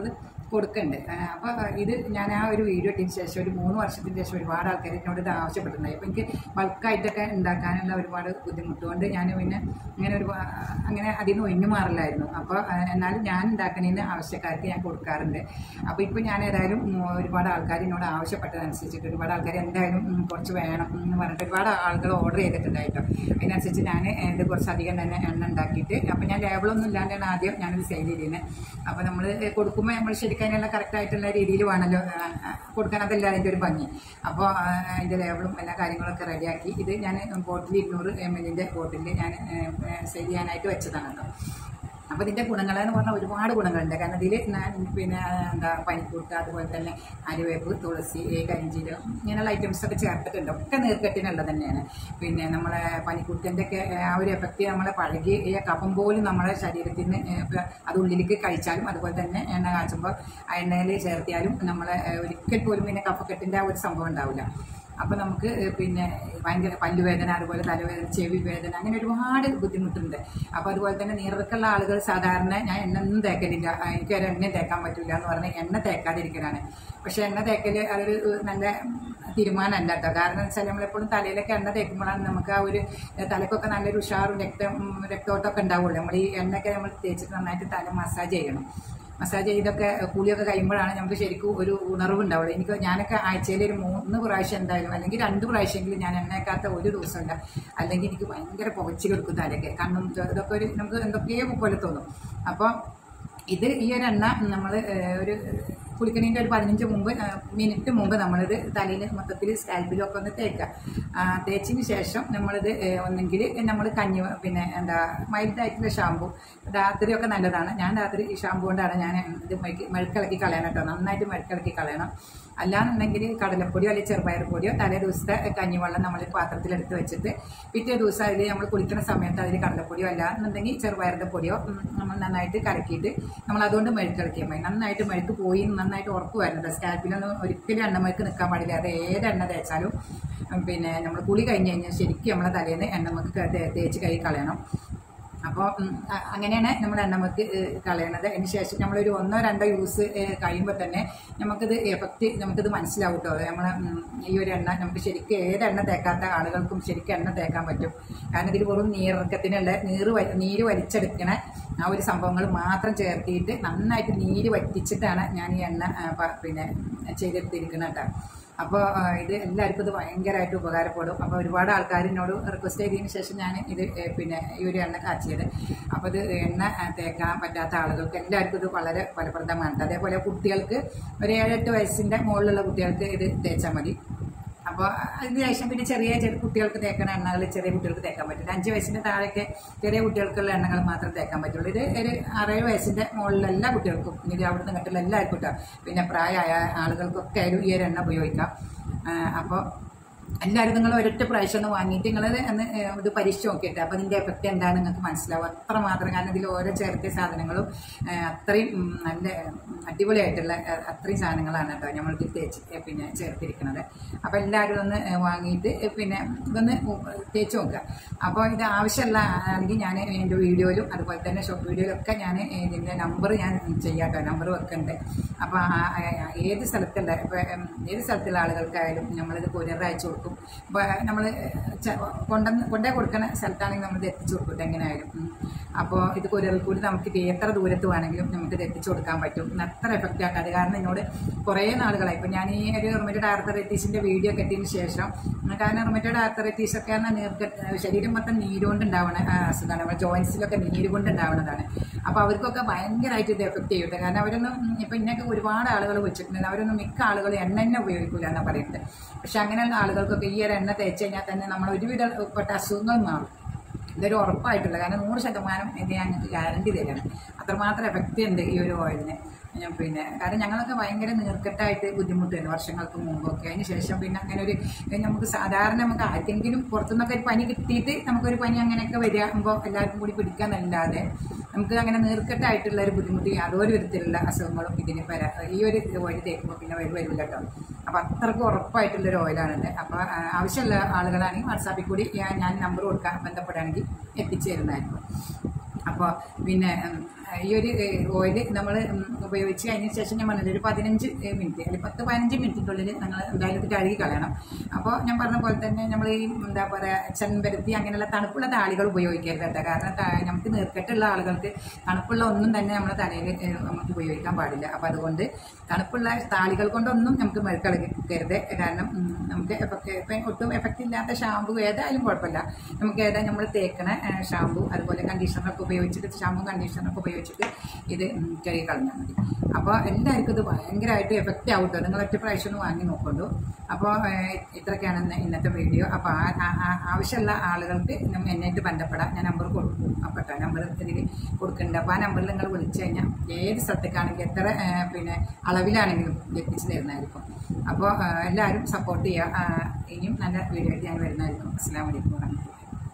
കൊടുക്കുന്നുണ്ട് അപ്പോൾ ഇത് ഞാൻ ആ ഒരു വീഡിയോ ഇട്ടതിന് ശേഷം ഒരു മൂന്ന് വർഷത്തിന് ശേഷം ഒരുപാട് ആൾക്കാർ എന്നോട് ഇത് ആവശ്യപ്പെട്ടിട്ടുണ്ടായി അപ്പോൾ എനിക്ക് ബൾക്കായിട്ടൊക്കെ ഉണ്ടാക്കാനുള്ള ഒരുപാട് ബുദ്ധിമുട്ടുകൊണ്ട് ഞാൻ പിന്നെ അങ്ങനെ ഒരു അങ്ങനെ അതിൽ നിന്ന് ഒഴിഞ്ഞു മാറില്ലായിരുന്നു അപ്പോൾ എന്നാലും ഞാൻ ഉണ്ടാക്കുന്നതിന് ആവശ്യക്കാർക്ക് ഞാൻ കൊടുക്കാറുണ്ട് അപ്പോൾ ഇപ്പോൾ ഞാൻ ഏതായാലും ഉം, ഒരുപാട് ആൾക്കാർ എന്നോട് ആവശ്യപ്പെട്ടതനുസരിച്ചിട്ട് ഒരുപാട് ആൾക്കാർ എന്തായാലും ഉം, കുറച്ച് വേണം എന്ന് പറഞ്ഞിട്ട് ഒരുപാട് ആളുകൾ ഓർഡർ ചെയ്തിട്ടുണ്ടായിട്ടോ അതിനനുസരിച്ച് ഞാൻ ഇത് കുറച്ചധികം തന്നെ എണ്ണ ഉണ്ടാക്കിയിട്ട് അപ്പോൾ ഞാൻ ലേബിളൊന്നും ഇല്ലാണ്ടാണ് ആദ്യം ഞാനിത് സെയിൽ ചെയ്തിരുന്നത് അപ്പോൾ നമ്മൾ കൊടുക്കുമ്പോൾ നമ്മൾ ശരിക്കും അതിനുള്ള കറക്റ്റ് ആയിട്ടുള്ള രീതിയിൽ വേണമല്ലോ ആ, ആ, കൊടുക്കാൻ അതല്ല അതിൻ്റെ ഒരു ഭംഗി അപ്പോൾ ആ, അതിൻ്റെ ലേബിളും എല്ലാ കാര്യങ്ങളൊക്കെ റെഡിയാക്കി ഇത് ഞാൻ ബോട്ടിൽ ഇരുന്നൂറ് എം എല്ലിൻ്റെ ബോട്ടിൽ ഞാൻ സെയിൽ ചെയ്യാനായിട്ട് വെച്ചതാണ് കേട്ടോ അപ്പോൾ ഇതിൻ്റെ ഗുണങ്ങളെന്ന് പറഞ്ഞാൽ ഒരുപാട് ഗുണങ്ങളുണ്ട് കാരണം ഇതിൽ പിന്നെ എന്താ പനിക്കൂട്ട് അതുപോലെ തന്നെ അരിവേപ്പ് തുളസി കരിഞ്ചീരം ഇങ്ങനെയുള്ള ഐറ്റംസ് ഒക്കെ ചേർത്തിട്ടുണ്ട് ഒക്കെ നീർക്കെട്ടിനുള്ളത് തന്നെയാണ് പിന്നെ നമ്മളെ പനിക്കൂട്ടിൻ്റെ ഒക്കെ ആ ഒരു എഫക്റ്റ് നമ്മളെ പഴകിയ കഫം പോലും നമ്മളെ ശരീരത്തിന് ഇപ്പം അത് ഉള്ളിലേക്ക് കഴിച്ചാലും അതുപോലെ തന്നെ എണ്ണ കാച്ചുമ്പോൾ ആ എണ്ണയിൽ ചേർത്തിയാലും നമ്മളെ ഏഹ്, ഒരിക്കൽ പോലും പിന്നെ കഫക്കെട്ടിൻ്റെ ആ ഒരു സംഭവം ഉണ്ടാവില്ല അപ്പോൾ നമുക്ക് ഏഹ്, പിന്നെ ഭയങ്കര പല്ലുവേദന അതുപോലെ തലവേദന ചെവി വേദന അങ്ങനെ ഒരുപാട് ബുദ്ധിമുട്ടുണ്ട് അപ്പോൾ അതുപോലെ തന്നെ നീറിറക്കുള്ള ആളുകൾ സാധാരണ ഞാൻ എണ്ണ ഒന്നും തേക്കലില്ല ആ, എനിക്ക് ഒരു എണ്ണ തേക്കാൻ പറ്റില്ല എന്ന് പറഞ്ഞ് എണ്ണ തേക്കാതിരിക്കലാണ് പക്ഷെ എണ്ണ തേക്കൽ അതൊരു ഏഹ്, നല്ല തീരുമാനമല്ല കേട്ടോ കാരണം എന്ന് വെച്ചാൽ നമ്മളെപ്പോഴും തലയിലൊക്കെ എണ്ണ തേക്കുമ്പോഴാണ് നമുക്ക് ആ ഒരു ഏഹ്, തലക്കൊക്കെ നല്ലൊരു ഉഷാറും രക്തം ഉം, രക്തോട്ടമൊക്കെ ഉണ്ടാവുള്ളൂ നമ്മൾ ഈ എണ്ണയൊക്കെ നമ്മൾ തേച്ചിട്ട് നന്നായിട്ട് തല മസാജ് ചെയ്യണം മസാജ് ചെയ്തൊക്കെ കുളിയൊക്കെ കഴിയുമ്പോഴാണ് നമുക്ക് ശരിക്കും ഒരു ഉണർവ് ഉണ്ടാവുള്ളൂ എനിക്ക് ഞാനൊക്കെ ആഴ്ചയിൽ ഒരു മൂന്ന് പ്രാവശ്യം എന്തായാലും അല്ലെങ്കിൽ രണ്ട് പ്രാവശ്യമെങ്കിലും ഞാൻ എണ്ണയ്ക്കാത്ത ഒരു ദിവസമില്ല അല്ലെങ്കിൽ എനിക്ക് ഭയങ്കര പുകച്ചിൽ കൊടുക്കും തലയ്ക്ക് കാരണം ഇത് ഇതൊക്കെ ഒരു നമുക്ക് എന്തൊക്കെയോ പോലെ തോന്നും അപ്പോൾ ഇത് ഈ ഒരു എണ്ണ നമ്മൾ ഒരു കുളിക്കണീൻ്റെ ഒരു പതിനഞ്ച് മുമ്പ് ആ, മിനിറ്റ് മുമ്പ് നമ്മളിത് തലയിൽ മൊത്തത്തിൽ സ്കാൽപ്പിലും ഒക്കെ ഒന്ന് തേക്കുക ആ, തേച്ചതിന് ശേഷം നമ്മളിത് ഏഹ്, ഒന്നെങ്കിൽ നമ്മൾ കഞ്ഞി വെ- പിന്നെ എന്താ മൈൽഡായിട്ടുള്ള ഷാമ്പു രാത്രിയൊക്കെ നല്ലതാണ് ഞാൻ രാത്രി ഈ ഷാമ്പു കൊണ്ടാണ് ഞാൻ ഇത് മെഴുക്കി- മെഴുക്കിളക്കി കളയണം കേട്ടോ നന്നായിട്ട് മെഴുക്കിളക്കി കളയണം അല്ലാന്നുണ്ടെങ്കിൽ കടലപ്പൊടിയോ അല്ലെങ്കിൽ ചെറുപയർ പൊടിയോ തലേ ദിവസത്തെ കഞ്ഞിവെള്ളം നമ്മൾ പാത്രത്തിലെടുത്ത് വെച്ചിട്ട് പിറ്റേ ദിവസം അതിൽ നമ്മൾ കുളിക്കുന്ന സമയത്ത് അതിൽ കടലപ്പൊടിയോ അല്ല എന്നുണ്ടെങ്കിൽ ചെറുപയറിൻ്റെ പൊടിയോ ഉം, നമ്മൾ നന്നായിട്ട് കലക്കിയിട്ട് നമ്മൾ അതുകൊണ്ട് മെഴുക്കിളക്കിയാൽ മതി നന്നായിട്ട് മെഴുക്ക് പോയി എന്ന് നന്നായിട്ട് ഉറപ്പ് വരുന്നത് സ്കാൽപ്പിലൊന്നും ഒരിക്കലും എണ്ണമേക്ക് നിൽക്കാൻ പാടില്ല അത് ഏത് എണ്ണ തേച്ചാലും ഉം, പിന്നെ നമ്മൾ കുളി കഴിഞ്ഞ് കഴിഞ്ഞാൽ ശരിക്കും നമ്മളെ തലേന്ന് എണ്ണമക്ക് തേച്ച് കൈ കളയണം അപ്പോൾ അങ്ങനെയാണ് നമ്മൾ എണ്ണമക്ക് കളയണത് അതിന് ശേഷം നമ്മളൊരു ഒന്നോ രണ്ടോ യൂസ് കഴിയുമ്പോൾ തന്നെ നമുക്കിത് എഫക്റ്റ് നമുക്കിത് മനസ്സിലാവും കേട്ടോ നമ്മളെ ഉം, ഈ ഒരു എണ്ണ നമുക്ക് ശരിക്കും ഏത് എണ്ണ തേക്കാത്ത ആളുകൾക്കും ശരിക്കും എണ്ണ തേക്കാൻ പറ്റും കാരണം ഇതിൽ വെറും നീറിറക്കത്തിനുള്ള നീര് വ- നീര് വലിച്ചെടുക്കണ ആ ഒരു സംഭവങ്ങൾ മാത്രം ചേർത്തിയിട്ട് നന്നായിട്ട് നീര് വറ്റിച്ചിട്ടാണ് ഞാൻ ഈ എണ്ണ ആ, പ- പിന്നെ ചെയ്തെടുത്തിരിക്കുന്നത് കേട്ടോ അപ്പോൾ ഇത് എല്ലാവർക്കും ഇത് ഭയങ്കരമായിട്ട് ഉപകാരപ്പെടും അപ്പോൾ ഒരുപാട് ആൾക്കാർ എന്നോട് റിക്വസ്റ്റ് ചെയ്തതിന് ശേഷം ഞാൻ ഇത് ഏ, പിന്നെ ഈ ഒരു എണ്ണ കാച്ചിയത് അപ്പോൾ ഇത് എണ്ണ ആ, തേക്കാൻ പറ്റാത്ത ആളുകൾക്ക് എല്ലാവർക്കും ഇത് വളരെ ഫലപ്രദമാണ് അതേപോലെ കുട്ടികൾക്ക് ഒരു ഏഴെട്ട് വയസ്സിൻ്റെ മുകളിലുള്ള കുട്ടികൾക്ക് ഇത് തേച്ചാൽ മതി അപ്പോൾ അതിന് ശേഷം പിന്നെ ചെറിയ ചെറിയ കുട്ടികൾക്ക് തേക്കുന്ന എണ്ണകൾ ചെറിയ കുട്ടികൾക്ക് തേക്കാൻ പറ്റില്ല അഞ്ച് വയസ്സിൻ്റെ താഴേക്ക് ചെറിയ കുട്ടികൾക്കുള്ള എണ്ണകൾ മാത്രം തേക്കാൻ പറ്റുള്ളൂ ഇത് ഒരു അറേഴ് വയസ്സിൻ്റെ മുകളിലുള്ള എല്ലാ കുട്ടികൾക്കും ഇത് അവിടുന്ന് കെട്ടുള്ള എല്ലാവർക്കും കേട്ടോ പിന്നെ പ്രായമായ ആളുകൾക്കൊക്കെ ആയാലും ഈ ഒരു എണ്ണ ഉപയോഗിക്കാം അപ്പോൾ എല്ലാവരും നിങ്ങൾ ഒരൊറ്റ പ്രാവശ്യം ഒന്ന് വാങ്ങിയിട്ട് നിങ്ങൾ ഒന്ന് ഏഹ്, ഇത് പരീക്ഷിച്ച് നോക്കിയിട്ട് അപ്പോൾ ഇതിൻ്റെ എഫക്റ്റ് എന്താണ് നിങ്ങൾക്ക് മനസ്സിലാവും അത്ര മാത്രം കാരണം ഇതിൽ ഓരോ ചേർത്തിയ സാധനങ്ങളും ഏഹ്, അത്രയും ഉം, നല്ല ഉം, അടിപൊളിയായിട്ടുള്ള ഏഹ്, അത്രയും സാധനങ്ങളാണ് കേട്ടോ നമ്മൾ ഇതിൽ തേച്ച് ഏഹ്, പിന്നെ ചേർത്തിരിക്കുന്നത് അപ്പോൾ എല്ലാവരും ഒന്ന് ഏഹ്, വാങ്ങിയിട്ട് ഏഹ്, പിന്നെ ഇതൊന്ന് ഉ- തേച്ച് നോക്കുക അപ്പോൾ ഇത് ആവശ്യമുള്ള ആണെങ്കിൽ ഞാൻ എൻ്റെ വീഡിയോയിലും അതുപോലെ തന്നെ ഷോപ്പ് വീഡിയോയിലൊക്കെ ഞാൻ ഇതിൻ്റെ നമ്പർ ഞാൻ ചെയ്യാം കേട്ടോ നമ്പർ വെക്കുന്നുണ്ട് അപ്പോൾ ആ- ആ- ഏത് സ്ഥലത്തുള്ള ഇപ്പോൾ ഏത് സ്ഥലത്തുള്ള ആളുകൾക്കായാലും നമ്മളിത് കൊറിയർ അയച്ചു കൊടുക്കും ഇപ്പോൾ നമ്മൾ കൊണ്ടുവന്ന് കൊണ്ടേ കൊടുക്കുന്ന സ്ഥലത്താണെങ്കിൽ നമ്മളിത് എത്തിച്ചു കൊടുക്കും എങ്ങനെയായാലും ഉം. അപ്പോൾ ഇത് കൊറിയറിൽ കൂടി നമുക്ക് ഇത് എത്ര ദൂരത്ത് വേണമെങ്കിലും നമുക്കിത് എത്തിച്ചു കൊടുക്കാൻ പറ്റും ഇന്ന് അത്ര എഫക്റ്റ് ആക്കാം അത് കാരണം എന്നോട് കുറേ നാളുകളായി ഇപ്പോൾ ഞാൻ ഈ ഒരു റൊമറ്റഡ് ആർത്തറൈറ്റീസിൻ്റെ വീഡിയോ കെട്ടിയതിന് ശേഷം ഉം, കാരണം റൊമറ്റഡ് ആർത്തറൈറ്റീസ് ഒക്കെ പറഞ്ഞാൽ നീർക്ക് ശരീരം മൊത്തം നീരുകൊണ്ട് ഉണ്ടാവുന്ന ആ, അസുഖമാണ് നമ്മുടെ ജോയിൻസിലൊക്കെ നീര് കൊണ്ട് ഉണ്ടാവുന്നതാണ് അപ്പോൾ അവർക്കൊക്കെ ഭയങ്കരമായിട്ട് ഇത് എഫക്റ്റ് ചെയ്യും കാരണം അവരൊന്നും ഉം, ഇപ്പം ഇന്നൊക്കെ ഒരുപാട് ആളുകൾ വെച്ചിട്ടുണ്ട് അവരൊന്നും മിക്ക ആളുകളും എണ്ണ തന്നെ ഉപയോഗിക്കില്ല എന്നാണ് പറയുന്നത് പക്ഷെ അങ്ങനെയുള്ള ആളുകൾക്കൊക്കെ ഈ ഒരു എണ്ണ തേച്ച് കഴിഞ്ഞാൽ തന്നെ നമ്മൾ ഒരുവിധപ്പെട്ട അസുഖങ്ങൾ മാറും ഇതൊരു ഉറപ്പായിട്ടുള്ള കാരണം നൂറ് ശതമാനം ഇത് ഞങ്ങൾക്ക് ഗ്യാരണ്ടി തരാണ് അത്രമാത്രം എഫക്റ്റ് ഉണ്ട് ഈ ഒരു ഓയിലിന് ഞാൻ പിന്നെ കാരണം ഞങ്ങളൊക്കെ ഭയങ്കര നീർക്കെട്ടായിട്ട് ബുദ്ധിമുട്ടുണ്ട് വർഷങ്ങൾക്ക് മുമ്പൊക്കെ അതിന് ശേഷം പിന്നെ അങ്ങനെ ഒരു ഇത് നമുക്ക് സാധാരണ നമുക്ക് ആർക്കെങ്കിലും പുറത്തുനിന്നൊക്കെ ഒരു പനി കിട്ടിയിട്ട് നമുക്കൊരു പനി അങ്ങനെയൊക്കെ വരുമ്പോൾ എല്ലാവർക്കും കൂടി പിടിക്കാന്നല്ലാതെ നമുക്ക് അങ്ങനെ നീർക്കെട്ടായിട്ടുള്ള ഒരു ബുദ്ധിമുട്ട് യാതൊരു വിധത്തിലുള്ള അസുഖങ്ങളും ഇതിന് വരാ ഈ ഒരു ഓയിൽ തേക്കുമ്പോൾ പിന്നെ വരും വരില്ല കേട്ടോ അപ്പോൾ അത്രയ്ക്ക് ഉറപ്പായിട്ടുള്ളൊരു ഓയിലാണിത് അപ്പോൾ ആ, ആവശ്യമുള്ള ആളുകളാണെങ്കിൽ വാട്സാപ്പിൽ കൂടി ഞാൻ ഞാൻ നമ്പർ കൊടുക്കാൻ ബന്ധപ്പെടുകയാണെങ്കിൽ എത്തിച്ചു തരുന്നതായിരിക്കും അപ്പോൾ പിന്നെ ഉം, ഈ ഒരു ഓയിൽ നമ്മൾ ഉപയോഗിച്ച് കഴിഞ്ഞ ശേഷം ഞാൻ പറഞ്ഞില്ല ഒരു പതിനഞ്ച് മിനിറ്റ് അല്ലെങ്കിൽ പത്ത് പതിനഞ്ച് മിനിറ്റിനുള്ളിൽ നിങ്ങൾ എന്തായാലും ഇത് കഴുകി കളയണം അപ്പോൾ ഞാൻ പറഞ്ഞ പോലെ തന്നെ നമ്മൾ ഈ എന്താ പറയുക ചെമ്പരത്തി അങ്ങനെയുള്ള തണുപ്പുള്ള താളികൾ ഉപയോഗിക്കരുത് കേട്ടോ കാരണം ത- നമുക്ക് നീർക്കെട്ടുള്ള ആളുകൾക്ക് തണുപ്പുള്ള ഒന്നും തന്നെ നമ്മുടെ തലയിൽ ഏഹ്, നമുക്ക് ഉപയോഗിക്കാൻ പാടില്ല അപ്പോൾ അതുകൊണ്ട് തണുപ്പുള്ള താളികൾ കൊണ്ടൊന്നും നമുക്ക് മെഴുക്കളക്കരുത് കാരണം ഉം, നമുക്ക് എഫക്റ്റ് ഇപ്പം ഒട്ടും എഫക്റ്റ് ഇല്ലാത്ത ഷാമ്പു ഏതായാലും കുഴപ്പമില്ല നമുക്ക് ഏതാ നമ്മൾ തേക്കണ ഏഹ്, ഷാമ്പു അതുപോലെ കണ്ടീഷണറൊക്കെ ഉപയോഗിച്ചിട്ട് ഷാമ്പു കണ്ടീഷണറൊക്കെ ഉപയോഗിച്ചിട്ട് ഇത് ഉം, കഴുകി കളഞ്ഞാൽ മതി അപ്പോൾ എല്ലാവർക്കും ഇത് ഭയങ്കരമായിട്ട് എഫക്റ്റ് ആവും കേട്ടോ നിങ്ങൾ ഒറ്റ പ്രാവശ്യം ഒന്ന് വാങ്ങി നോക്കൊണ്ടു അപ്പോൾ ഇത്രയൊക്കെയാണ് ഇന്ന് ഇന്നത്തെ വീഡിയോ അപ്പോൾ ആ- ആ- ആ- ആവശ്യമുള്ള ആളുകൾക്ക് നമ്മ എന്നായിട്ട് ബന്ധപ്പെടാം ഞാൻ നമ്പർ കൊടുക്കും അപ്പോൾ കേട്ടോ നമ്പർ ഇതിൽ കൊടുക്കുന്നുണ്ട് അപ്പോൾ ആ നമ്പറിൽ നിങ്ങൾ വിളിച്ചു കഴിഞ്ഞാൽ ഏത് സ്ഥലത്തേക്കാണെങ്കിലും എത്ര ആ, പിന്നെ അളവിലാണെങ്കിലും എത്തിച്ചു തരുന്നതായിരിക്കും അപ്പോൾ എല്ലാവരും സപ്പോർട്ട് ചെയ്യുക ആ, ഇനിയും നല്ല വീഡിയോ ആയിട്ട് ഞാൻ വരുന്നതായിരിക്കും അസ്സാം വലൈക്കും വാഹമത്തുള്ള